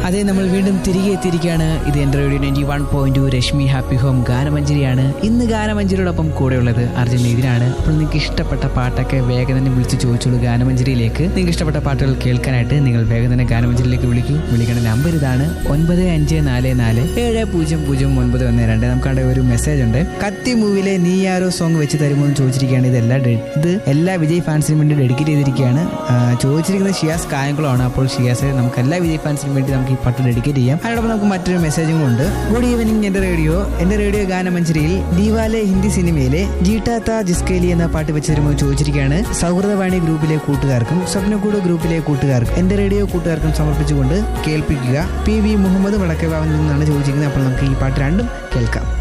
അതെ നമ്മൾ വീണ്ടും തിരികെ എത്തിയിരിക്കുകയാണ് ഇത് എൻ്റെ radio ninety one point two Reshmi happy home ഗാനമഞ്ജരിയാണ് ഇന്ന് ഗാനമഞ്ജരിയോടൊപ്പം കൂടെയുള്ളത് അർജുൻ ഇതിനാണ് അപ്പോൾ നിങ്ങൾക്ക് ഇഷ്ടപ്പെട്ട പാട്ടൊക്കെ വേഗം തന്നെ വിളിച്ച് ചോദിച്ചോളൂ ഗാനമഞ്ജരിയിലേക്ക് നിങ്ങൾക്ക് ഇഷ്ടപ്പെട്ട പാട്ടുകൾ കേൾക്കാനായിട്ട് നിങ്ങൾ വേഗം തന്നെ ഗാനമഞ്ജരിയിലേക്ക് വിളിക്കൂ വിളിക്കേണ്ട നമ്പർ ഇതാണ് ഒൻപത് അഞ്ച് നാല് നാല് ഏഴ് പൂജ്യം പൂജ്യം ഒൻപത് ഒന്ന് രണ്ട് നമുക്കവിടെ ഒരു മെസ്സേജ് ഉണ്ട് കത്തി മൂവിലെ നീ ആരോ സോങ് വെച്ച് തരുമോ എന്ന് ചോദിച്ചിരിക്കുകയാണ് ഇതെല്ലാം ഡെ- ഇത് എല്ലാ വിജയ് ഫാൻസിനും വേണ്ടി ഡെഡിക്കേറ്റ് ചെയ്തിരിക്കുകയാണ് ആ, ചോദിച്ചിരിക്കുന്നത് ഷിയാസ് കായംകുളമാണ് അപ്പോൾ ഷിയാസ് നമുക്ക് എല്ലാ വിജയ് ഫാൻസിനും വേണ്ടി നമുക്ക് ഈ പാട്ട് ഡെഡിക്കേറ്റ് ചെയ്യാം അതിനോടൊപ്പം നമുക്ക് മറ്റൊരു മെസ്സേജും ഉണ്ട് ഗുഡ് ഈവനിങ് എന്റെ റേഡിയോ എന്റെ റേഡിയോ ഗാനമഞ്ചരിയിൽ ദീവാലെ ഹിന്ദി സിനിമയിലെ ജീട്ടാത്ത ജിസ്കേലി എന്ന പാട്ട് വെച്ച് തരുമോ എന്ന് ചോദിച്ചിരിക്കുകയാണ് സൗഹൃദവാണി ഗ്രൂപ്പിലെ കൂട്ടുകാർക്കും സ്വപ്നക്കൂട് ഗ്രൂപ്പിലെ കൂട്ടുകാർക്കും എന്റെ റേഡിയോ കൂട്ടുകാർക്കും സമർപ്പിച്ചുകൊണ്ട് കേൾപ്പിക്കുക പി വി മുഹമ്മദ് വടക്കേവാവിൽ നിന്നാണ് ചോദിച്ചിരിക്കുന്നത് അപ്പോൾ നമുക്ക് ഈ പാട്ട് രണ്ടും കേൾക്കാം